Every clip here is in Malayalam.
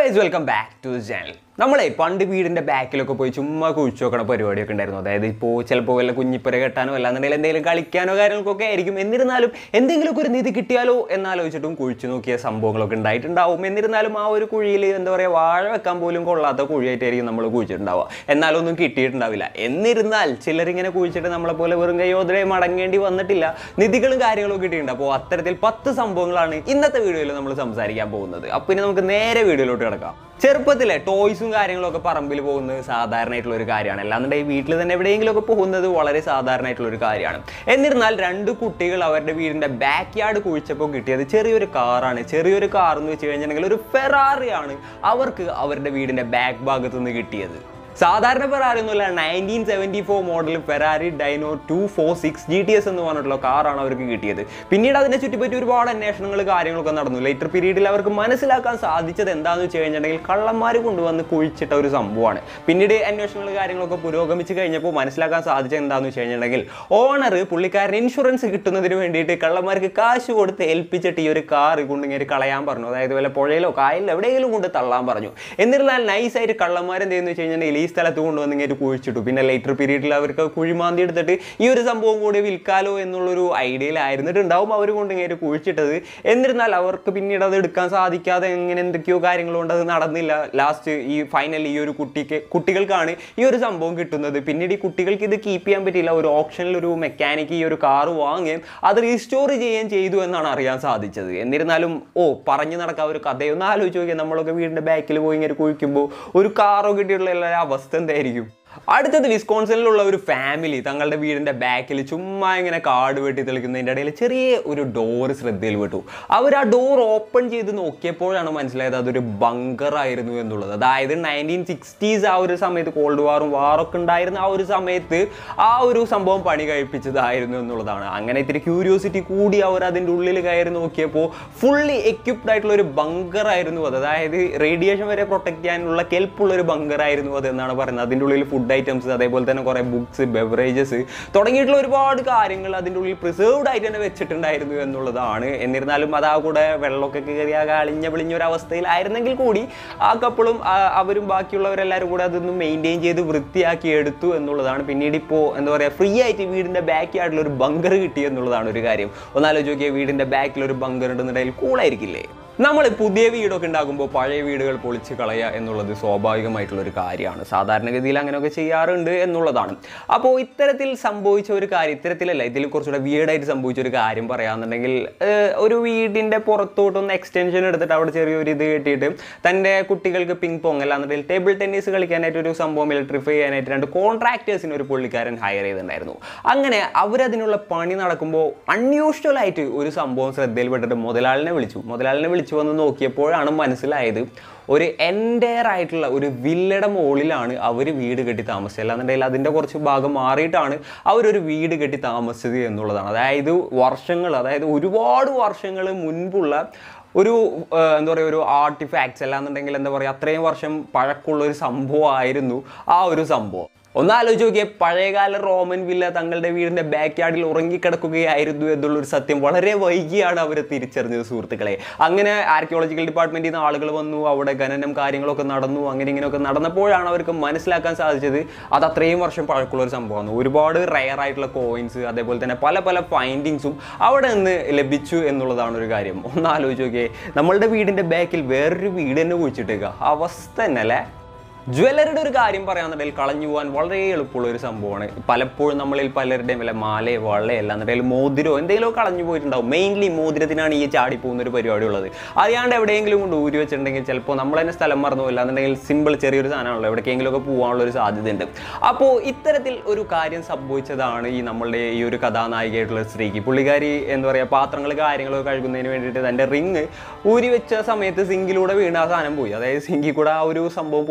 guys welcome back to the channel നമ്മളെ പണ്ട് വീടിന്റെ ബാക്കിലൊക്കെ പോയി ചുമ്മാ കുഴിച്ചു നോക്കണ പരിപാടിയൊക്കെ ഉണ്ടായിരുന്നു അതായത് ഇപ്പോൾ ചിലപ്പോൾ വല്ല കുഞ്ഞിപ്പുര കെട്ടാനോ അല്ലാന്നുണ്ടെങ്കിൽ എന്തെങ്കിലും കളിക്കാനോ കാര്യങ്ങൾക്കൊക്കെ ആയിരിക്കും എന്നിരുന്നാലും എന്തെങ്കിലുമൊക്കെ ഒരു നിധി കിട്ടിയാലോ എന്നാലോചിച്ചിട്ടും കുഴിച്ചു നോക്കിയ സംഭവങ്ങളൊക്കെ ഉണ്ടായിട്ടുണ്ടാവും എന്നിരുന്നാലും ആ ഒരു കുഴിയിൽ എന്താ പറയുക വാഴ വെക്കാൻ പോലും കൊള്ളാത്ത കുഴിയായിട്ടായിരിക്കും നമ്മൾ കുഴിച്ചിട്ടുണ്ടാവുക എന്നാലും ഒന്നും കിട്ടിയിട്ടുണ്ടാവില്ല എന്നിരുന്നാൽ ചിലരിങ്ങനെ കുഴിച്ചിട്ട് നമ്മളെ പോലെ വെറും കൈയോദരെ മടങ്ങേണ്ടി വന്നിട്ടില്ല നിധികളും കാര്യങ്ങളും കിട്ടിയിട്ടുണ്ട് അപ്പോൾ അത്തരത്തിൽ പത്ത് സംഭവങ്ങളാണ് ഇന്നത്തെ വീഡിയോയിൽ നമ്മൾ സംസാരിക്കാൻ പോകുന്നത് അപ്പോൾ ഇനി നമുക്ക് നേരെ വീഡിയോയിലോട്ട് കിടക്കാം ചെറുപ്പത്തിലെ ടോയ്സും കാര്യങ്ങളും ഒക്കെ പറമ്പിൽ പോകുന്നത് സാധാരണയായിട്ടുള്ള ഒരു കാര്യമാണ് അല്ലാന്നുണ്ടെങ്കിൽ വീട്ടിൽ തന്നെ എവിടെയെങ്കിലും ഒക്കെ പോകുന്നത് വളരെ സാധാരണയായിട്ടുള്ള ഒരു കാര്യമാണ് എന്നിരുന്നാൽ രണ്ട് കുട്ടികൾ അവരുടെ വീടിന്റെ ബാക്ക് യാർഡ് കുഴിച്ചപ്പോൾ കിട്ടിയത് ചെറിയൊരു കാറാണ് ചെറിയൊരു കാർ എന്ന് വെച്ച് കഴിഞ്ഞിട്ടുണ്ടെങ്കിൽ ഒരു ഫെറാറിയാണ് അവർക്ക് അവരുടെ വീടിന്റെ ബാക്ക് ഭാഗത്ത് നിന്ന് കിട്ടിയത് സാധാരണ ഫെറാറി ഒന്നുമില്ല nineteen seventy four model Ferrari Dino two four six G T S എന്ന് പറഞ്ഞിട്ടുള്ള കാറാണ് അവർക്ക് കിട്ടിയത് പിന്നീട് അതിനെ ചുറ്റിപ്പറ്റി ഒരുപാട് അന്വേഷണങ്ങൾ കാര്യങ്ങളൊക്കെ നടന്നു ലേറ്റർ പീരീഡിൽ അവർക്ക് മനസ്സിലാക്കാൻ സാധിച്ചത് എന്താണെന്ന് വെച്ച് കഴിഞ്ഞിട്ടുണ്ടെങ്കിൽ കള്ളന്മാർ കൊണ്ടുവന്ന് കുഴിച്ചിട്ട ഒരു സംഭവമാണ് പിന്നീട് അന്വേഷണങ്ങൾ കാര്യങ്ങളൊക്കെ പുരോഗമിച്ച് കഴിഞ്ഞപ്പോൾ മനസ്സിലാക്കാൻ സാധിച്ചത് എന്താണെന്ന് വെച്ച് കഴിഞ്ഞിട്ടുണ്ടെങ്കിൽ ഓണർ പുള്ളിക്കാരൻ ഇൻഷുറൻസ് കിട്ടുന്നതിന് വേണ്ടിയിട്ട് കള്ളന്മാർക്ക് കാശ് കൊടുത്ത് ഏൽപ്പിച്ചിട്ട് ഈ ഒരു കാർ കൊണ്ടിങ്ങനെ കളയാൻ പറഞ്ഞു അതായത് വല്ല പുഴയിലോ കായലിലോ എവിടെയെങ്കിലും കൊണ്ട് തള്ളാൻ പറഞ്ഞു എന്നിരുന്നാൽ നൈസായിട്ട് കള്ളന്മാർ എന്തെന്ന് വെച്ച് കഴിഞ്ഞിട്ടുണ്ടെങ്കിൽ ഈ സ്ഥലത്ത് കൊണ്ടുവന്ന് ഇങ്ങനെ കുഴിച്ചിട്ടു പിന്നെ ലേറ്റർ പീരീഡിൽ അവർക്ക് കുഴിമാന്തി എടുത്തിട്ട് ഈ ഒരു സംഭവം കൂടി വിൽക്കാലോ എന്നുള്ളൊരു ഐഡിയയിലായിരുന്നിട്ടുണ്ടാവും അവർ കൊണ്ട് ഇങ്ങനെ കുഴിച്ചിട്ടത് എന്നിരുന്നാൽ അവർക്ക് പിന്നീട് അത് എടുക്കാൻ സാധിക്കാതെ എങ്ങനെ എന്തൊക്കെയോ കാര്യങ്ങൾ കൊണ്ട് അത് നടന്നില്ല ലാസ്റ്റ് ഈ ഫൈനൽ ഈ ഒരു കുട്ടിക്ക് കുട്ടികൾക്കാണ് ഈ ഒരു സംഭവം കിട്ടുന്നത് പിന്നീട് ഈ കുട്ടികൾക്ക് ഇത് കീപ്പ് ചെയ്യാൻ പറ്റില്ല ഒരു ഓപ്ഷനിൽ ഒരു മെക്കാനിക്ക് ഈ ഒരു കാറ് വാങ്ങുകയും അത് റീസ്റ്റോർ ചെയ്യുകയും ചെയ്തു എന്നാണ് അറിയാൻ സാധിച്ചത് എന്നിരുന്നാലും ഓ പറഞ്ഞു നടക്കാൻ ഒരു കഥയൊന്ന് ആലോചിച്ച് നോക്കിയാൽ നമ്മളൊക്കെ വീടിൻ്റെ ബാക്കിൽ പോയി ഇങ്ങനെ കുഴിക്കുമ്പോൾ ഒരു കാറോ കിട്ടിയിട്ടുള്ള എല്ലാ അവസ്ഥ എന്തായിരിക്കും അടുത്തത് വിസ്കോൺസണിലുള്ള ഒരു ഫാമിലി തങ്ങളുടെ വീടിന്റെ ബാക്കിൽ ചുമ്മാ ഇങ്ങനെ കാട് വെട്ടി തെളിക്കുന്നതിൻ്റെ ഇടയിൽ ചെറിയ ഒരു ഡോറ് ശ്രദ്ധയിൽ വിട്ടു അവർ ആ ഡോർ ഓപ്പൺ ചെയ്ത് നോക്കിയപ്പോഴാണ് മനസ്സിലായത് അതൊരു ബങ്കർ ആയിരുന്നു എന്നുള്ളത് അതായത് നയൻറ്റീൻ സിക്സ്റ്റീസ് ആ ഒരു സമയത്ത് കോൾഡ് വാറും വാറൊക്കെ ഉണ്ടായിരുന്ന ആ ഒരു സമയത്ത് ആ ഒരു സംഭവം പണി കഴിപ്പിച്ചതായിരുന്നു എന്നുള്ളതാണ് അങ്ങനെ ഇത്തിരി ക്യൂരിയോസിറ്റി കൂടി അവർ അതിൻ്റെ ഉള്ളിൽ കയറി നോക്കിയപ്പോൾ ഫുള്ളി എക്യുപ്ഡ് ആയിട്ടുള്ള ഒരു ബങ്കർ ആയിരുന്നു അത് അതായത് റേഡിയേഷൻ വരെ പ്രൊട്ടക്ട് ചെയ്യാനുള്ള കെൽപ്പുള്ള ഒരു ബങ്കർ ആയിരുന്നു അത് എന്നാണ് പറയുന്നത് അതിൻ്റെ ഉള്ളിൽ ഫുഡ് ഐറ്റംസ് അതേപോലെ തന്നെ കുറേ ബുക്സ് ബെവറേജസ് തുടങ്ങിയിട്ടുള്ള ഒരുപാട് കാര്യങ്ങൾ അതിൻ്റെ ഉള്ളിൽ പ്രിസേർവ്ഡ് ആയിട്ട് തന്നെ വെച്ചിട്ടുണ്ടായിരുന്നു എന്നുള്ളതാണ് എന്നിരുന്നാലും അത് ആ കൂടെ വെള്ളമൊക്കെ കയറി ആ അളിഞ്ഞ വിളിഞ്ഞ ഒരു അവസ്ഥയിലായിരുന്നെങ്കിൽ കൂടി ആ കപ്പിളും അവരും ബാക്കിയുള്ളവരെല്ലാവരും കൂടെ അതൊന്ന് മെയിൻറ്റെയിൻ ചെയ്ത് വൃത്തിയാക്കി എടുത്തു എന്നുള്ളതാണ് പിന്നീട് ഇപ്പോൾ എന്താ പറയുക ഫ്രീ ആയിട്ട് വീടിൻ്റെ ബാക്ക് യാർഡിൽ ഒരു ബങ്കർ കിട്ടി എന്നുള്ളതാണ് ഒരു കാര്യം ഒന്നാലോചിച്ച് നോക്കിയാൽ വീടിൻ്റെ ബാക്കിൽ ഒരു ബങ്കർ ഉണ്ടെന്നുണ്ടെങ്കിൽ കൂളായിരിക്കില്ലേ നമ്മൾ പുതിയ വീടൊക്കെ ഉണ്ടാക്കുമ്പോൾ പഴയ വീടുകൾ പൊളിച്ച് കളയുക എന്നുള്ളത് സ്വാഭാവികമായിട്ടുള്ള ഒരു കാര്യമാണ് സാധാരണഗതിയിൽ അങ്ങനെയൊക്കെ ചെയ്യാറുണ്ട് എന്നുള്ളതാണ് അപ്പോൾ ഇത്തരത്തിൽ സംഭവിച്ച ഒരു കാര്യം ഇത്തരത്തിലല്ല ഇതിൽ കുറച്ചുകൂടെ വീടായിട്ട് സംഭവിച്ച ഒരു കാര്യം പറയാന്നുണ്ടെങ്കിൽ ഏഹ്, ഒരു വീടിൻ്റെ പുറത്തോട്ടൊന്ന് എക്സ്റ്റൻഷൻ എടുത്തിട്ട് അവിടെ ചെറിയൊരു ഇത് കെട്ടിയിട്ട് തൻ്റെ കുട്ടികൾക്ക് പിങ് പോങ് അല്ലാന്നുണ്ടെങ്കിൽ ടേബിൾ ടെന്നീസ് കളിക്കാനായിട്ട് ഒരു സംഭവം ഇലക്ട്രിഫൈ ചെയ്യാനായിട്ട് രണ്ട് കോൺട്രാക്ടേഴ്സിന് ഒരു പുള്ളിക്കാരൻ ഹയർ ചെയ്തിട്ടുണ്ടായിരുന്നു അങ്ങനെ അവരതിനുള്ള പണി നടക്കുമ്പോൾ അൺയൂഷ്വൽ ആയിട്ട് ഒരു സംഭവം ശ്രദ്ധയിൽപ്പെട്ടിട്ട് മുതലാളിനെ വിളിച്ചു മുതലാളിനെ വിളിച്ചു വന്ന് നോക്കിയപ്പോഴാണ് മനസ്സിലായത് ഒരു എൻറ്റയർ ആയിട്ടുള്ള ഒരു വില്ലയുടെ മുകളിലാണ് അവർ വീട് കെട്ടി താമസിച്ചത് അല്ലാന്നുണ്ടെങ്കിൽ അതിൻ്റെ കുറച്ച് ഭാഗം മാറിയിട്ടാണ് അവരൊരു വീട് കെട്ടി താമസിച്ചത് എന്നുള്ളതാണ് അതായത് വർഷങ്ങൾ അതായത് ഒരുപാട് വർഷങ്ങൾ മുൻപുള്ള ഒരു ആ, എന്താ പറയുക ഒരു ആർട്ടിഫാക്ട്സ് അല്ലാന്നുണ്ടെങ്കിൽ എന്താ പറയുക അത്രയും വർഷം പഴക്കമുള്ള ഒരു സംഭവമായിരുന്നു ആ ഒരു സംഭവം ഒന്ന് ആലോചിച്ച് നോക്കിയേ പഴയകാല റോമൻ വില്ല തങ്ങളുടെ വീടിന്റെ ബാക്ക് യാർഡിൽ ഉറങ്ങിക്കിടക്കുകയായിരുന്നു എന്നുള്ളൊരു സത്യം വളരെ വൈകിയാണ് അവർ തിരിച്ചറിഞ്ഞത് സുഹൃത്തുക്കളെ അങ്ങനെ ആർക്കിയോളജിക്കൽ ഡിപ്പാർട്ട്മെന്റിൽ നിന്ന് ആളുകൾ വന്നു അവിടെ ഖനനം കാര്യങ്ങളൊക്കെ നടന്നു അങ്ങനെ ഇങ്ങനെയൊക്കെ നടന്നപ്പോഴാണ് അവർക്ക് മനസ്സിലാക്കാൻ സാധിച്ചത് അത് അത്രയും വർഷം പഴക്കമുള്ള ഒരു സംഭവമാണ് ഒരുപാട് റയർ ആയിട്ടുള്ള കോയിൻസ് അതേപോലെ തന്നെ പല പല ഫൈൻഡിങ്സും അവിടെ നിന്ന് ലഭിച്ചു എന്നുള്ളതാണ് ഒരു കാര്യം ഒന്ന് ആലോചിച്ച് നോക്കിയേ നമ്മളുടെ വീടിന്റെ ബാക്കിൽ വേറൊരു വീട് തന്നെ കുഴിച്ചിട്ടേക്കുക അവസ്ഥ തന്നെ അല്ലേ ജ്വല്ലറിയുടെ ഒരു കാര്യം പറയാന്നുണ്ടെങ്കിൽ കളഞ്ഞു പോകാൻ വളരെ എളുപ്പമുള്ള ഒരു സംഭവമാണ് പലപ്പോഴും നമ്മളിൽ പലരുടെയും വല്ല മാലയോ വളയോ അല്ലാന്നുണ്ടെങ്കിൽ മോതിരോ എന്തെങ്കിലും കളഞ്ഞു പോയിട്ടുണ്ടാവും മെയിൻലി മോതിരത്തിനാണ് ഈ ചാടി പോകുന്ന ഒരു പരിപാടി ഉള്ളത് അറിയാണ്ട് എവിടെയെങ്കിലും കൊണ്ട് ഊരി വെച്ചിട്ടുണ്ടെങ്കിൽ ചിലപ്പോൾ നമ്മൾ തന്നെ സ്ഥലം മറന്നു പോയില്ല എന്നുണ്ടെങ്കിൽ സിമ്പിൾ ചെറിയൊരു സാധനമാണല്ലോ എവിടേക്കെങ്കിലും ഒക്കെ പോകാനുള്ള ഒരു സാധ്യതയുണ്ട് അപ്പോൾ ഇത്തരത്തിൽ ഒരു കാര്യം സംഭവിച്ചതാണ് ഈ നമ്മളുടെ ഈ ഒരു കഥാനായികയായിട്ടുള്ള സ്ത്രീക്ക് പുള്ളിക്കാരി എന്താ പറയുക പാത്രങ്ങൾ കാര്യങ്ങളൊക്കെ കഴുകുന്നതിന് വേണ്ടിയിട്ട് തൻ്റെ റിങ് ഊരി വെച്ച സമയത്ത് സിങ്കിലൂടെ വീണ ആ സാധനം പോയി അതായത് സിങ്കിൽ കൂടെ ആ ഒരു സംഭവം പോയി കുറേ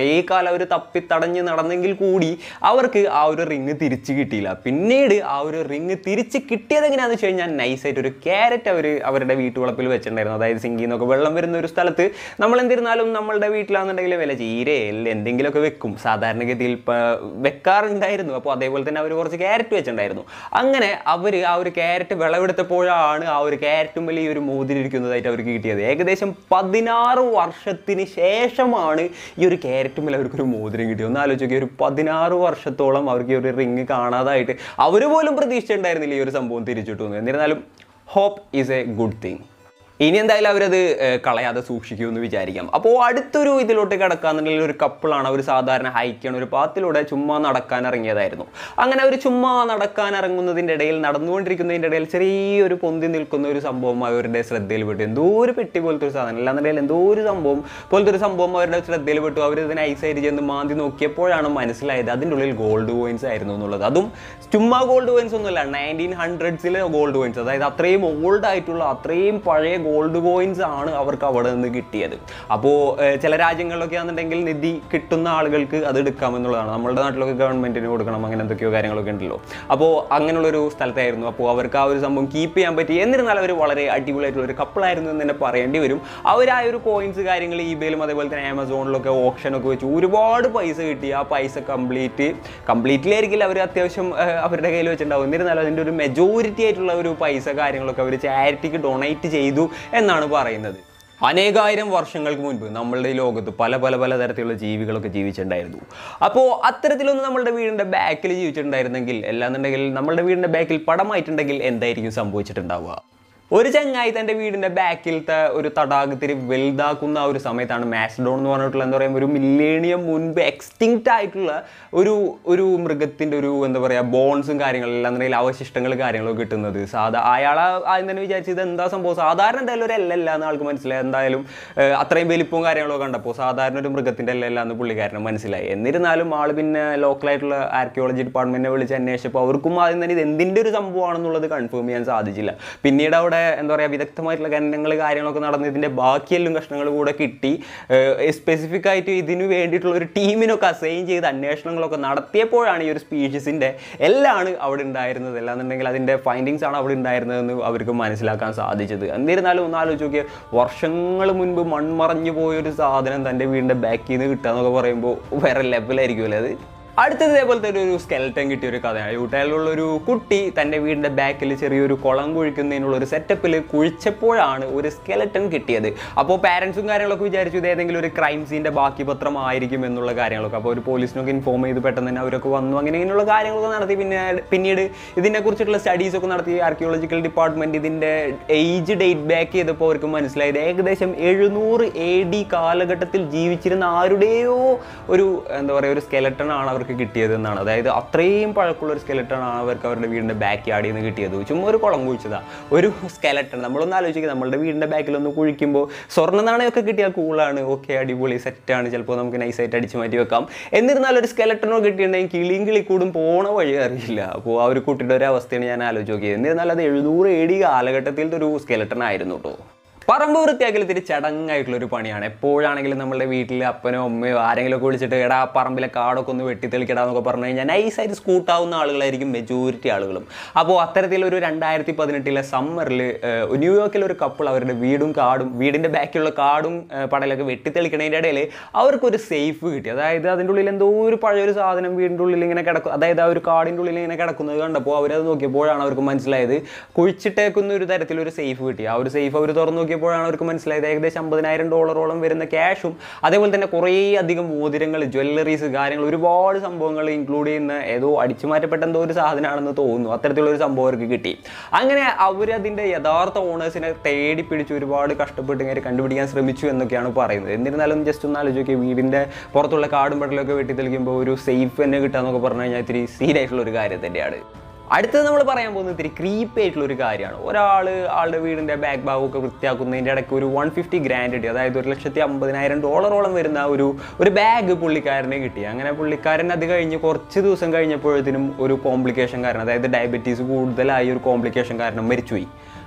കുറേ കാലം അവർ തപ്പിത്തടഞ്ഞ് നടന്നെങ്കിൽ കൂടി അവർക്ക് ആ ഒരു റിങ് തിരിച്ച് കിട്ടിയില്ല പിന്നീട് ആ ഒരു റിങ് തിരിച്ച് കിട്ടിയത് എങ്ങനെയാണെന്ന് വെച്ച് കഴിഞ്ഞാൽ നൈസായിട്ട് ഒരു ക്യാരറ്റ് അവർ അവരുടെ വീട്ടുവളപ്പിൽ വെച്ചിട്ടുണ്ടായിരുന്നു അതായത് സിങ്കിയിൽ നിന്നൊക്കെ വെള്ളം വരുന്ന ഒരു സ്ഥലത്ത് നമ്മൾ എന്തിരുന്നാലും നമ്മളുടെ വീട്ടിലാണെന്നുണ്ടെങ്കിൽ വില ചീരയെ അല്ല എന്തെങ്കിലുമൊക്കെ വെക്കും സാധാരണഗതിയിൽ ഇപ്പം വെക്കാറുണ്ടായിരുന്നു അപ്പോൾ അതേപോലെ തന്നെ അവർ കുറച്ച് ക്യാരറ്റ് വെച്ചിട്ടുണ്ടായിരുന്നു അങ്ങനെ അവർ ആ ഒരു ക്യാരറ്റ് വിളവെടുത്തപ്പോഴാണ് ആ ഒരു ക്യാരറ്റും വലിയ ഒരു മോതിരിയിരിക്കുന്നതായിട്ട് അവർക്ക് കിട്ടിയത് ഏകദേശം പതിനാറ് വർഷത്തിന് ശേഷമാണ് ഈ ഒരു ക്യാരറ്റും മേലെ അവർക്കൊരു മോതിരം കിട്ടിയത് ഒന്ന് ആലോചിച്ച് നോക്കിയാൽ ഒരു പതിനാറ് വർഷത്തോളം അവർക്ക് ഈ ഒരു റിങ് കാണാതായിട്ട് അവർ പോലും പ്രതീക്ഷിച്ചിട്ടുണ്ടായിരുന്നില്ല ഈ ഒരു സംഭവം തിരിച്ചിട്ടു എന്ന് എന്നിരുന്നാലും hope is a good thing ഇനി എന്തായാലും അവരത് ഏഹ്, കളയാതെ സൂക്ഷിക്കുമെന്ന് വിചാരിക്കാം അപ്പോൾ അടുത്തൊരു ഇതിലോട്ട് കിടക്കാന്നുണ്ടെങ്കിൽ ഒരു കപ്പിളാണ് അവർ സാധാരണ ഹൈക്കാണ് ഒരു പാത്തിലൂടെ ചുമ്മാ നടക്കാൻ ഇറങ്ങിയതായിരുന്നു അങ്ങനെ അവർ ചുമ്മാ നടക്കാൻ ഇറങ്ങുന്നതിൻ്റെ ഇടയിൽ നടന്നുകൊണ്ടിരിക്കുന്നതിൻ്റെ ഇടയിൽ ചെറിയൊരു പൊന്തി നിൽക്കുന്ന ഒരു സംഭവം അവരുടെ ശ്രദ്ധയിൽ പെട്ടു എന്തോ ഒരു പെട്ടി പോലത്തെ ഒരു സാധനം അല്ലാന്നുണ്ടെങ്കിൽ എന്തോ ഒരു സംഭവം പോലത്തെ ഒരു സംഭവം അവരുടെ ശ്രദ്ധയിൽ പെട്ടു അവർ ഇതിനെ ഐസായിട്ട് ചെന്ന് മാന്തി നോക്കിയപ്പോഴാണ് മനസ്സിലായത് അതിൻ്റെ ഉള്ളിൽ ഗോൾഡ് കോയിൻസ് ആയിരുന്നു എന്നുള്ളത് അതും ചുമ്മാ ഗോൾഡ് കോയിൻസ് ഒന്നുമല്ല നയൻറ്റീൻ ഹൺഡ്രഡ്സിലെ ഗോൾഡ് കോയിൻസ് അതായത് അത്രയും ഓൾഡ് ആയിട്ടുള്ള അത്രയും പഴയ ഗോൾഡ് കോയിൻസ് ആണ് അവർക്ക് അവിടെ നിന്ന് കിട്ടിയത് അപ്പോൾ ചില രാജ്യങ്ങളിലൊക്കെ ആണെന്നുണ്ടെങ്കിൽ നിധി കിട്ടുന്ന ആളുകൾക്ക് അത് എടുക്കാമെന്നുള്ളതാണ് നമ്മുടെ നാട്ടിലൊക്കെ ഗവൺമെന്റിന് കൊടുക്കണം അങ്ങനെ എന്തൊക്കെയോ കാര്യങ്ങളൊക്കെ ഉണ്ടല്ലോ അപ്പോൾ അങ്ങനെയുള്ളൊരു സ്ഥലത്തായിരുന്നു അപ്പോൾ അവർക്ക് ആ ഒരു സംഭവം കീപ്പ് ചെയ്യാൻ പറ്റി എന്നിരുന്നാൽ അവർ വളരെ അടിപൊളിയായിട്ടുള്ള ഒരു കപ്പിളായിരുന്നു എന്ന് തന്നെ പറയേണ്ടി വരും അവർ ആ ഒരു കോയിൻസ് കാര്യങ്ങൾ ഇബേയിലും അതേപോലെ തന്നെ ആമസോണിലൊക്കെ ഓപ്ഷനൊക്കെ വെച്ച് ഒരുപാട് പൈസ കിട്ടി ആ പൈസ കംപ്ലീറ്റ് കംപ്ലീറ്റ്ലിയായിരിക്കില്ല അവർ അത്യാവശ്യം ആ, അവരുടെ കയ്യിൽ വെച്ചിട്ടുണ്ടാവും എന്നിരുന്നാലും അതിൻ്റെ ഒരു മെജോറിറ്റി ആയിട്ടുള്ള ഒരു പൈസ കാര്യങ്ങളൊക്കെ അവർ ചാരിറ്റിക്ക് ഡൊണേറ്റ് ചെയ്തു എന്നാണ് പറയുന്നത് അനേകായിരം വർഷങ്ങൾക്ക് മുൻപ് നമ്മളുടെ ഈ ലോകത്ത് പല പല പല തരത്തിലുള്ള ജീവികളൊക്കെ ജീവിച്ചിട്ടുണ്ടായിരുന്നു അപ്പോൾ അത്തരത്തിലൊന്ന് നമ്മളുടെ വീടിൻ്റെ ബാക്കിൽ ജീവിച്ചിട്ടുണ്ടായിരുന്നെങ്കിൽ അല്ലാന്നുണ്ടെങ്കിൽ നമ്മളുടെ വീടിൻ്റെ ബാക്കിൽ പടമായിട്ടുണ്ടെങ്കിൽ എന്തായിരിക്കും സംഭവിച്ചിട്ടുണ്ടാവുക ഒരു ചങ്ങായി തൻ്റെ വീടിൻ്റെ ബാക്കിലത്തെ ഒരു തടാകത്തിൽ വലുതാക്കുന്ന ആ ഒരു സമയത്താണ് മാസ്ഡോൺ എന്ന് പറഞ്ഞിട്ടുള്ള എന്താ പറയുക ഒരു മില്ലേണിയം മുൻപ് എക്സ്റ്റിങ്ക്റ്റ് ആയിട്ടുള്ള ഒരു ഒരു മൃഗത്തിൻ്റെ ഒരു എന്താ പറയുക ബോൺസും കാര്യങ്ങളും അല്ലാന്നുണ്ടെങ്കിൽ അവശിഷ്ടങ്ങൾ കാര്യങ്ങളൊക്കെ കിട്ടുന്നത് സാധാ അയാൾ ആദ്യം തന്നെ വിചാരിച്ചത് എന്താ സംഭവം സാധാരണ എന്തായാലും ഒരു എല്ലല്ല എന്ന് ആൾക്ക് മനസ്സിലായി എന്തായാലും ഏഹ്, അത്രയും വലിപ്പവും കാര്യങ്ങളൊക്കെ കണ്ടപ്പോൾ സാധാരണ ഒരു മൃഗത്തിൻ്റെ എല്ലല്ല എന്ന് പുള്ളിക്കാരന് മനസ്സിലായി എന്നിരുന്നാലും ആൾ പിന്നെ ലോക്കലായിട്ടുള്ള ആർക്കിയോളജി ഡിപ്പാർട്ട്മെന്റിനെ വിളിച്ച് അന്വേഷിച്ചപ്പോൾ അവർക്കും ആദ്യം തന്നെ ഇത് എന്തിൻ്റെ ഒരു സംഭവമാണെന്നുള്ളത് കൺഫേം ചെയ്യാൻ സാധിച്ചില്ല പിന്നീട് അവിടെ എന്താ പറയുക വിദഗ്ധമായിട്ടുള്ള ഖനനങ്ങൾ കാര്യങ്ങളൊക്കെ നടന്ന് ഇതിൻ്റെ ബാക്കിയെല്ലാം കഷ്ണങ്ങൾ കൂടെ കിട്ടി സ്പെസിഫിക് ആയിട്ട് ഇതിന് വേണ്ടിയിട്ടുള്ള ഒരു ടീമിനൊക്കെ അസൈൻ ചെയ്ത് അന്വേഷണങ്ങളൊക്കെ നടത്തിയപ്പോഴാണ് ഈ ഒരു സ്പീഷീസിൻ്റെ എല്ലാം അവിടെ ഉണ്ടായിരുന്നത് അല്ലാന്നുണ്ടെങ്കിൽ അതിൻ്റെ ഫൈൻഡിങ്സ് ആണ് അവിടെ ഉണ്ടായിരുന്നതെന്ന് അവർക്ക് മനസ്സിലാക്കാൻ സാധിച്ചത് എന്നിരുന്നാലും ഒന്ന് ആലോചിച്ച് നോക്കിയാൽ വർഷങ്ങൾ മുൻപ് മൺമറഞ്ഞു പോയൊരു സാധനം തൻ്റെ വീടിൻ്റെ ബാക്കിൽ നിന്ന് കിട്ടുക എന്നൊക്കെ പറയുമ്പോൾ വേറെ ലെവലായിരിക്കുമല്ലേ അത് അടുത്തത് ഇതേപോലത്തെ ഒരു ഒരു സ്കെൽട്ടൻ കിട്ടിയ ഒരു കഥയാണ് യൂട്ടയിലുള്ള ഒരു കുട്ടി തൻ്റെ വീടിൻ്റെ ബാക്കിൽ ചെറിയൊരു കുളം കുഴിക്കുന്നതിനുള്ള ഒരു സെറ്റപ്പിൽ കുഴിച്ചപ്പോഴാണ് ഒരു സ്കെലട്ടൻ കിട്ടിയത് അപ്പോൾ പാരൻസും കാര്യങ്ങളൊക്കെ വിചാരിച്ചു ഇത് ഏതെങ്കിലും ഒരു ക്രൈം സീൻ്റെ ബാക്കി പത്രം ആയിരിക്കും എന്നുള്ള കാര്യങ്ങളൊക്കെ അപ്പോൾ ഒരു പോലീസിനൊക്കെ ഇൻഫോം ചെയ്ത് പെട്ടെന്ന് തന്നെ അവരൊക്കെ വന്നു അങ്ങനെ ഇങ്ങനെയുള്ള കാര്യങ്ങളൊക്കെ നടത്തി പിന്നെ പിന്നീട് ഇതിനെക്കുറിച്ചിട്ടുള്ള സ്റ്റഡീസൊക്കെ നടത്തി ആർക്കിയോളജിക്കൽ ഡിപ്പാർട്ട്മെൻറ്റ് ഇതിൻ്റെ ഏജ് ഡേറ്റ് ബാക്ക് ചെയ്തപ്പോൾ അവർക്ക് മനസ്സിലായത് ഏകദേശം എഴുന്നൂറ് എ ഡി കാലഘട്ടത്തിൽ ജീവിച്ചിരുന്ന ആരുടെയോ ഒരു എന്താ പറയുക ഒരു സ്കെലട്ടൺ ആണ് അവർക്ക് കിട്ടിയത് എന്നാണ് അതായത് അത്രയും പഴക്കമുള്ള ഒരു സ്കെലട്ടൺ ആണ് അവർക്ക് അവരുടെ വീടിൻ്റെ ബാക്ക് യാർഡിൽ നിന്ന് കിട്ടിയത് ചുമ്മാ ഒരു കുളം കുഴിച്ചതാ ഒരു സ്കെലട്ടൺ നമ്മളൊന്ന് ആലോചിക്കുക നമ്മളുടെ വീടിൻ്റെ ബാക്കിൽ ഒന്ന് കുഴിക്കുമ്പോൾ സ്വർണ്ണ നാണയമൊക്കെ കിട്ടിയാൽ കൂളാണ് ഓക്കെ അടിപൊളി സെറ്റാണ് ചിലപ്പോൾ നമുക്ക് നൈസായിട്ട് അടിച്ച് മാറ്റി വെക്കാം എന്നിരുന്നാലും ഒരു സ്കെലട്ടനോ കിട്ടിയിട്ടുണ്ടെങ്കിൽ കിളിയും കിളിക്കൂടും പോണ വഴി അറിയില്ല അപ്പോൾ ആ ഒരു കുട്ടിയുടെ ഒരു അവസ്ഥയാണ് ഞാൻ ആലോചിച്ച് നോക്കിയത് എന്നിരുന്നാലും അത് എഴുന്നൂറ് എ ഡി കാലഘട്ടത്തിലത്തെ ഒരു സ്കെലട്ടൺ ആയിരുന്നു കേട്ടോ പറമ്പ് വൃത്തിയാക്കൽ ഇത്തിരി ചടങ്ങായിട്ടുള്ള ഒരു പണിയാണ് എപ്പോഴാണെങ്കിലും നമ്മുടെ വീട്ടിൽ അപ്പനോ അമ്മയോ ആരെങ്കിലും ഒക്കെ വിളിച്ചിട്ട് എടാ ആ പറമ്പിലെ കാടൊക്കെ ഒന്ന് വെട്ടിത്തെളിക്കടാ എന്നൊക്കെ പറഞ്ഞു കഴിഞ്ഞാൽ നൈസായിട്ട് സ്കൂട്ടാവുന്ന ആളുകളായിരിക്കും മെജോറിറ്റി ആളുകളും അപ്പോൾ അത്തരത്തിലൊരു രണ്ടായിരത്തി പതിനെട്ടിലെ സമ്മറിൽ ന്യൂയോർക്കിൽ ഒരു കപ്പിൾ അവരുടെ വീടും കാടും വീടിൻ്റെ ബാക്കിലുള്ള കാടും ഏഹ്, പടലൊക്കെ വെട്ടിത്തെളിക്കണതിൻ്റെ ഇടയിൽ അവർക്കൊരു സേഫ് കിട്ടി അതായത് അതിൻ്റെ ഉള്ളിൽ എന്തോ ഒരു പഴയൊരു സാധനം വീടിൻ്റെ ഉള്ളിൽ ഇങ്ങനെ കിടക്കും അതായത് ആ ഒരു കാടിൻ്റെ ഉള്ളിൽ ഇങ്ങനെ കിടക്കുന്നത് കണ്ടപ്പോൾ അവരത് നോക്കിയപ്പോഴാണ് അവർക്ക് മനസ്സിലായത് കുഴിച്ചിട്ടേക്കുന്ന ഒരു തരത്തിലൊരു സേഫ് കിട്ടി ആ ഒരു സേഫ് അവർ തുറന്നു നോക്കിയപ്പോഴാണ് അവർക്ക് മനസ്സിലായത് ഏകദേശം അമ്പതിനായിരം ഡോളറോളം വരുന്ന ക്യാഷും അതേപോലെ തന്നെ കുറേ അധികം മോതിരങ്ങൾ ജ്വല്ലറീസ് കാര്യങ്ങൾ ഒരുപാട് സംഭവങ്ങൾ ഇൻക്ലൂഡ് ചെയ്യുന്ന ഏതോ അടിച്ചു മാറ്റപ്പെട്ട എന്തോ ഒരു സാധനമാണെന്ന് തോന്നുന്നു അത്തരത്തിലുള്ള ഒരു സംഭവം അവർക്ക് കിട്ടി അങ്ങനെ അവരതിൻ്റെ യഥാർത്ഥ ഓണേഴ്സിനെ തേടി പിടിച്ച് ഒരുപാട് കഷ്ടപ്പെട്ട് ഇങ്ങനെ കണ്ടുപിടിക്കാൻ ശ്രമിച്ചു എന്നൊക്കെയാണ് പറയുന്നത് എന്നിരുന്നാലും ജസ്റ്റ് ഒന്ന് ആലോചിക്കുക വീടിൻ്റെ പുറത്തുള്ള കാടും പടലൊക്കെ വെട്ടി തെളിക്കുമ്പോൾ ഒരു സേഫ് തന്നെ കിട്ടാന്നൊക്കെ പറഞ്ഞു കഴിഞ്ഞാൽ ഇത്തിരി സീരിയസ് ഒരു കാര്യം തന്നെയാണ് അടുത്തത് നമ്മൾ പറയാൻ പോകുന്നത് ഇത്തിരി ക്രീപ്പ് ആയിട്ടുള്ള ഒരു കാര്യമാണ് ഒരാൾ ആളുടെ വീടിൻ്റെ ബാക്ക് ഭാഗമൊക്കെ വൃത്തിയാക്കുന്നതിൻ്റെ ഇടയ്ക്ക് ഒരു വൺ ഫിഫ്റ്റി ഗ്രാൻഡ് കിട്ടി അതായത് ഒരു ലക്ഷത്തി അമ്പതിനായിരം ഡോളറോളം വരുന്ന ഒരു ഒരു ബാഗ് പുള്ളിക്കാരനെ കിട്ടി അങ്ങനെ പുള്ളിക്കാരൻ അത് കഴിഞ്ഞ് കുറച്ച് ദിവസം കഴിഞ്ഞപ്പോഴത്തേനും ഒരു കോംപ്ലിക്കേഷൻ കാരണം അതായത് ഡയബറ്റീസ് കൂടുതലായി ഒരു കോംപ്ലിക്കേഷൻ കാരണം മരിച്ചുപോയി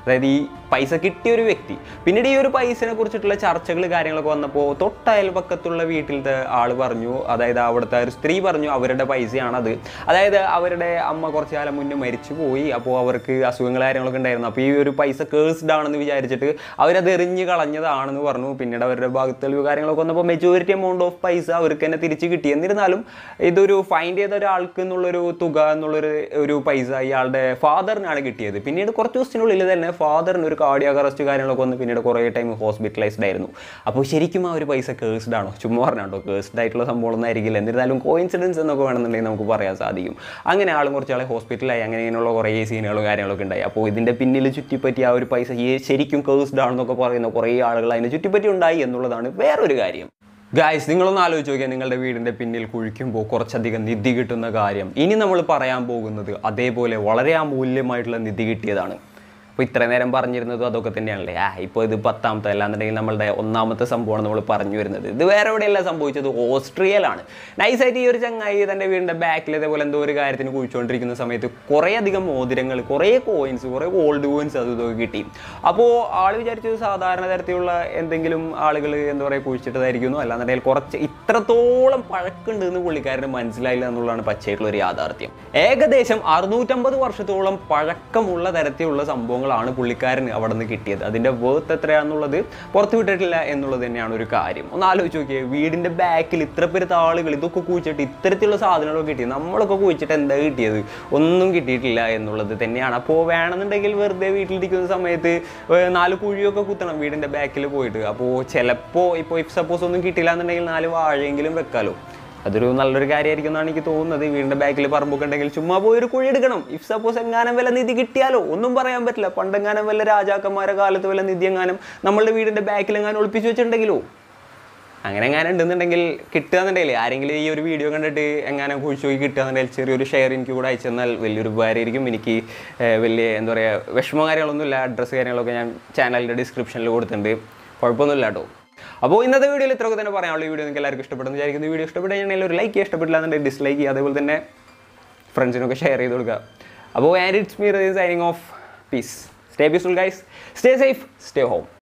അതായത് ഈ പൈസ കിട്ടിയ ഒരു വ്യക്തി പിന്നീട് ഈ ഒരു പൈസനെ കുറിച്ചിട്ടുള്ള ചർച്ചകൾ കാര്യങ്ങളൊക്കെ വന്നപ്പോൾ തൊട്ടയൽപക്കത്തുള്ള വീട്ടിലത്തെ ആൾ പറഞ്ഞു അതായത് അവിടുത്തെ ഒരു സ്ത്രീ പറഞ്ഞു അവരുടെ പൈസയാണത് അതായത് അവരുടെ അമ്മ കുറച്ച് കാലം മുന്നേ മരിച്ചു പോയി അപ്പോൾ അവർക്ക് അസുഖങ്ങൾ കാര്യങ്ങളൊക്കെ ഉണ്ടായിരുന്നു അപ്പോൾ ഈ ഒരു പൈസ കേഴ്സ്ഡ് ആണെന്ന് വിചാരിച്ചിട്ട് അവരത് എറിഞ്ഞ് കളഞ്ഞതാണെന്ന് പറഞ്ഞു പിന്നീട് അവരുടെ ഭാഗത്ത് തെളിവ് കാര്യങ്ങളൊക്കെ വന്നപ്പോൾ മെജോറിറ്റി എമൗണ്ട് ഓഫ് പൈസ അവർക്ക് തന്നെ തിരിച്ച് കിട്ടി എന്നിരുന്നാലും ഇതൊരു ഫൈൻഡ് ചെയ്ത ഒരാൾക്ക് എന്നുള്ളൊരു തുക എന്നുള്ളൊരു ഒരു പൈസ ഇയാളുടെ ഫാദറിനാണ് കിട്ടിയത് പിന്നീട് കുറച്ച് ദിവസത്തിനുള്ളിൽ തന്നെ ഫാദറിന് ഒരു കാർഡിയാക് അറസ്റ്റ് കാര്യങ്ങളൊക്കെ വന്ന് പിന്നീട് കുറേ ടൈം ഹോസ്പിറ്റലൈസ്ഡ് ആയിരുന്നു അപ്പോൾ ശരിക്കും ആ ഒരു പൈസ കേഴ്സ്ഡ് ആണോ ചുമ്മാ പറഞ്ഞാട്ടോ കേഴ്സ്ഡ് ആയിട്ടുള്ള സംഭവമൊന്നും ആയിരിക്കില്ല എന്നിരുന്നാലും കോയിൻസിഡൻസ് എന്നൊക്കെ വേണമെന്നുണ്ടെങ്കിൽ നമുക്ക് പറയാൻ സാധിക്കും അങ്ങനെ ആളും കുറച്ചാളെ ഹോസ്പിറ്റലായി അങ്ങനെ ഇങ്ങനെയുള്ള കുറേ സീനുകളും കാര്യങ്ങളൊക്കെ ഉണ്ടായി അപ്പോൾ ഇതിൻ്റെ പിന്നിൽ ചുറ്റിപ്പറ്റി ആ ഒരു പൈസ ഈ ശരിക്കും കേഴ്സ്ഡ് ആണെന്നൊക്കെ പറയുന്ന കുറേ ആളുകൾ അതിനെ ചുറ്റിപ്പറ്റി ഉണ്ടായി എന്നുള്ളതാണ് വേറൊരു കാര്യം ഗായ്സ് നിങ്ങളൊന്ന് ആലോചിച്ച് നോക്കിയാൽ നിങ്ങളുടെ വീടിൻ്റെ പിന്നിൽ കുഴിക്കുമ്പോൾ കുറച്ചധികം നിധി കിട്ടുന്ന കാര്യം ഇനി നമ്മൾ പറയാൻ പോകുന്നത് അതേപോലെ വളരെ അമൂല്യമായിട്ടുള്ള നിധി കിട്ടിയതാണ് അപ്പോൾ ഇത്ര നേരം പറഞ്ഞിരുന്നതും അതൊക്കെ തന്നെയാണല്ലേ ആ ഇപ്പോൾ ഇത് പത്താമത്തെ അല്ലാന്നുണ്ടെങ്കിൽ നമ്മളുടെ ഒന്നാമത്തെ സംഭവമാണ് നമ്മൾ പറഞ്ഞു വരുന്നത് ഇത് വേറെ എവിടെയല്ല സംഭവിച്ചത് ഓസ്ട്രിയയിലാണ് നൈസായിട്ട് ഈ ഒരു ചങ്ങായി തൻ്റെ വീടിൻ്റെ ബാക്കിൽ ഇതേപോലെ എന്തോ ഒരു കാര്യത്തിന് കുഴിച്ചുകൊണ്ടിരിക്കുന്ന സമയത്ത് കുറേ അധികം മോതിരങ്ങൾ കുറേ കോയിൻസ് കുറേ ഗോൾഡ് കോയിൻസ് അത് ഇതൊക്കെ കിട്ടി അപ്പോൾ ആൾ വിചാരിച്ചത് സാധാരണ തരത്തിലുള്ള എന്തെങ്കിലും ആളുകൾ എന്താ പറയുക കുഴിച്ചിട്ടതായിരിക്കുന്നു അല്ലാന്നുണ്ടെങ്കിൽ കുറച്ച് ഇത്രത്തോളം പഴക്കുണ്ട് എന്ന് പുള്ളിക്കാരന് മനസ്സിലായില്ല എന്നുള്ളതാണ് പച്ചയായിട്ടുള്ള ഒരു യാഥാർത്ഥ്യം ഏകദേശം അറുന്നൂറ്റമ്പത് വർഷത്തോളം പഴക്കമുള്ള തരത്തിലുള്ള സംഭവങ്ങളാണ് പുള്ളിക്കാരന് അവിടെ നിന്ന് കിട്ടിയത് അതിൻ്റെ വേർത്ത് എത്രയാണെന്നുള്ളത് പുറത്തു വിട്ടിട്ടില്ല എന്നുള്ളത് തന്നെയാണ് ഒരു കാര്യം ഒന്ന് ആലോചിച്ച് നോക്കിയേ വീടിൻ്റെ ബാക്കിൽ ഇത്ര പേരുത്ത ആളുകൾ ഇതൊക്കെ കുഴിച്ചിട്ട് ഇത്തരത്തിലുള്ള സാധനങ്ങളൊക്കെ കിട്ടി നമ്മളൊക്കെ കുഴിച്ചിട്ട് എന്താ കിട്ടിയത് ഒന്നും കിട്ടിയിട്ടില്ല എന്നുള്ളത് തന്നെയാണ് അപ്പോൾ വേണമെന്നുണ്ടെങ്കിൽ വെറുതെ വീട്ടിലിരിക്കുന്ന സമയത്ത് ഏർ നാല് കുഴിയൊക്കെ കുത്തണം വീടിൻ്റെ ബാക്കിൽ പോയിട്ട് അപ്പോൾ ചിലപ്പോൾ ഇപ്പോൾ ഇഫ് സപ്പോസ് ഒന്നും കിട്ടില്ല എന്നുണ്ടെങ്കിൽ നാല് വാഴയെങ്കിലും വെക്കാലോ അതൊരു നല്ലൊരു കാര്യമായിരിക്കും എന്നാണ് എനിക്ക് തോന്നുന്നത് വീടിൻ്റെ ബാക്കിൽ പറമ്പൊക്കെ ഉണ്ടെങ്കിൽ ചുമ്മാ പോയി ഒരു കുഴി എടുക്കണം ഇഫ് സപ്പോസ് എങ്ങാനും വല്ല നിധി കിട്ടിയാലോ ഒന്നും പറയാൻ പറ്റില്ല പണ്ടെങ്ങാനും വല്ല രാജാക്കന്മാരെ കാലത്ത് വല്ല നിധി എങ്ങാനും നമ്മളുടെ വീടിൻ്റെ ബാക്കിൽ എങ്ങാനും ഒളിപ്പിച്ച് വെച്ചിട്ടുണ്ടെങ്കിലോ അങ്ങനെ എങ്ങനെ ഉണ്ടെന്നുണ്ടെങ്കിൽ കിട്ടുകയെന്നുണ്ടെങ്കിൽ ആരെങ്കിലും ഈ ഒരു വീഡിയോ കണ്ടിട്ട് എങ്ങനെ കുഴിച്ചു പോയി കിട്ടുകയെന്നുണ്ടെങ്കിൽ ചെറിയൊരു ഷെയർ എനിക്ക് കൂടെ അയച്ചു തന്നാൽ വലിയൊരു ഉപകാരമായിരിക്കും എനിക്ക് ഏർ വലിയ എന്താ പറയുക വിഷമ കാര്യങ്ങളൊന്നുമില്ല അഡ്രസ്സ് കാര്യങ്ങളൊക്കെ ഞാൻ ചാനലിൻ്റെ ഡിസ്ക്രിപ്ഷനിൽ കൊടുത്തിട്ടുണ്ട് കുഴപ്പമൊന്നുമില്ല കേട്ടോ അപ്പോൾ ഇന്നത്തെ വീഡിയോയിൽ ഇത്രയൊക്കെ തന്നെ പറയാനുള്ള ഈ വീഡിയോ നിങ്ങൾക്ക് എല്ലാവർക്കും ഇഷ്ടപ്പെടുന്നു വിചാരിക്കുന്നു വീഡിയോ ഇഷ്ടപ്പെട്ട് കഴിഞ്ഞാൽ ഒരു ലൈക്ക് ചെയ്യുക ഇഷ്ടപ്പെട്ടില്ല എന്നുണ്ടെങ്കിൽ ഡിസ്ലൈക്ക് ചെയ്യുക അതേപോലെ തന്നെ ഫ്രണ്ട്സിനൊക്കെ ഷെയർ ചെയ്ത് കൊടുക്കുക അപ്പോൾ and it's me signing off peace stay peaceful guys stay safe stay home